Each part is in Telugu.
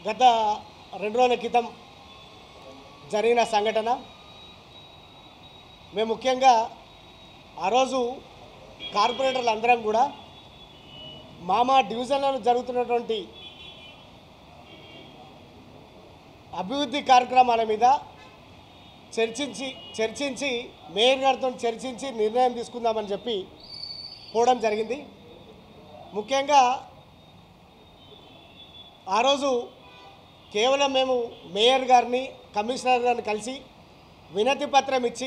గత రెండు రోజుల క్రితం జరిగిన సంఘటన మేము ముఖ్యంగా ఆ రోజు కార్పొరేటర్లు అందరం కూడా మా మా డివిజన్లలో జరుగుతున్నటువంటి అభివృద్ధి కార్యక్రమాల మీద చర్చించి చర్చించి మేయర్ గారితో చర్చించి నిర్ణయం తీసుకుందామని చెప్పి పోవడం జరిగింది ముఖ్యంగా ఆ రోజు కేవలం మేము మేయర్ గారిని కమిషనర్ గారిని కలిసి వినతి పత్రం ఇచ్చి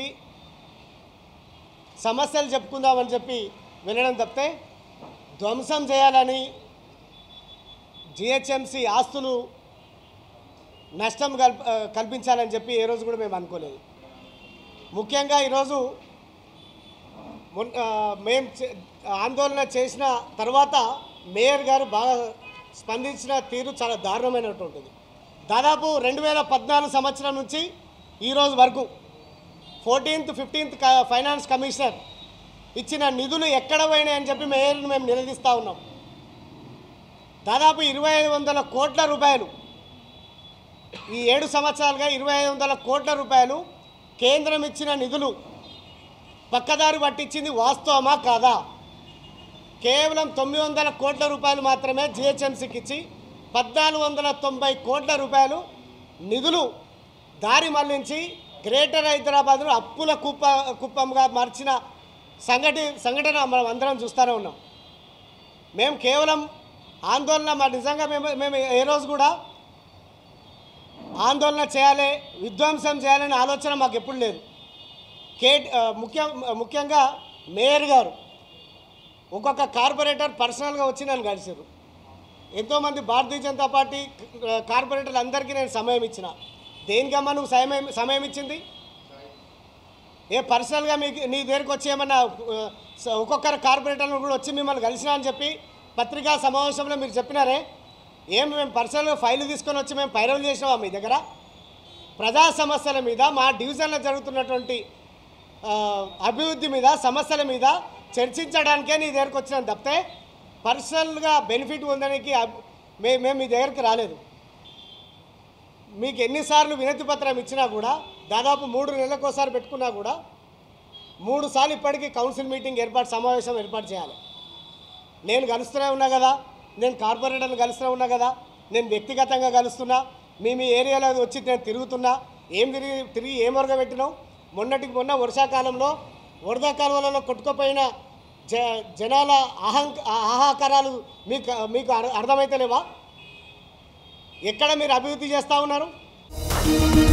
సమస్యలు చెప్పుకుందామని చెప్పి వెళ్ళడం తప్పితే ధ్వంసం చేయాలని జిహెచ్ఎంసి ఆస్తులు నష్టం కల్ప కల్పించాలని చెప్పి ఏ రోజు కూడా మేము అనుకోలేదు ముఖ్యంగా ఈరోజు మొన్న మేము చే- ఆందోళన చేసిన తర్వాత మేయర్ గారు బాగా స్పందించిన తీరు చాలా దారుణమైనటువంటిది దాదాపు రెండు వేల పద్నాలుగు సంవత్సరం నుంచి ఈరోజు వరకు ఫోర్టీన్త్ ఫిఫ్టీన్త్ ఫైనాన్స్ కమిషనర్ ఇచ్చిన నిధులు ఎక్కడ పోయినాయని చెప్పి మేయర్ని మేము నిలదీస్తూ ఉన్నాం దాదాపు ఇరవై ఐదు వందల కోట్ల రూపాయలు ఈ ఏడు సంవత్సరాలుగా ఇరవై ఐదు వందల కోట్ల రూపాయలు కేంద్రం ఇచ్చిన నిధులు పక్కదారి పట్టించింది వాస్తవమా కాదా కేవలం తొమ్మిది వందల కోట్ల రూపాయలు మాత్రమే జిహెచ్ఎంసీకి ఇచ్చి పద్నాలుగు వందల తొంభై కోట్ల రూపాయలు నిధులు దారి మళ్లించి గ్రేటర్ హైదరాబాద్ను అప్పుల కుప్ప కుప్పంగా మార్చిన సంఘటి సంఘటన మనం అందరం చూస్తూనే ఉన్నాం మేము కేవలం ఆందోళన మా నిజంగా మేము మేము ఏ రోజు కూడా ఆందోళన చేయాలి విధ్వంసం చేయాలనే ఆలోచన మాకు ఎప్పుడు లేదు కే ఆ, ముఖ్య ముఖ్యంగా మేయర్ గారు ఒక్కొక్క కార్పొరేటర్ పర్సనల్గా వచ్చి నన్ను కలిసారు ఎంతోమంది భారతీయ జనతా పార్టీ ఆ, కార్పొరేటర్లు అందరికీ నేను సమయం ఇచ్చిన దేనికమ్మా నువ్వు సమయం సమయం ఇచ్చింది ఏ పర్సనల్గా మీకు నీ దగ్గరికి వచ్చి ఏమన్నా ఆ, స- ఒక్కొక్కరు కార్పొరేటర్లు కూడా వచ్చి మిమ్మల్ని కలిసినా అని చెప్పి పత్రికా సమావేశంలో మీరు చెప్పినారే ఏం మేము పర్సనల్గా ఫైల్ తీసుకొని వచ్చి మేము పైరవులు చేసినామా మీ దగ్గర ప్రజా సమస్యల మీద మా డివిజన్లో జరుగుతున్నటువంటి ఆ, అభివృద్ధి మీద సమస్యల మీద చర్చించడానికే నీ దగ్గరకు వచ్చినాం తప్పితే పర్సనల్గా బెనిఫిట్ ఉందనికి అబ్- మే మేము మీ దగ్గరికి రాలేదు మీకు ఎన్నిసార్లు వినతి పత్రం ఇచ్చినా కూడా దాదాపు మూడు నెలలకు ఒకసారి పెట్టుకున్నా కూడా మూడు సార్లు ఇప్పటికీ కౌన్సిల్ మీటింగ్ ఏర్పాటు సమావేశం ఏర్పాటు చేయాలి నేను కలుస్తూనే ఉన్నా కదా నేను కార్పొరేటర్ని కలుస్తూనే ఉన్నా కదా నేను వ్యక్తిగతంగా కలుస్తున్నా మీ మీ ఏరియాలో వచ్చి నేను తిరుగుతున్నా ఏం తిరిగి తిరిగి ఏం పెట్టినావు మొన్నటికి మొన్న వర్షాకాలంలో వరద కాలువలలో కొట్టుకుపోయిన జ జనాల అహంక ఆహాకారాలు మీకు మీకు అర్థ- అర్థమైతలేవా ఎక్కడ మీరు అభివృద్ధి చేస్తూ ఉన్నారు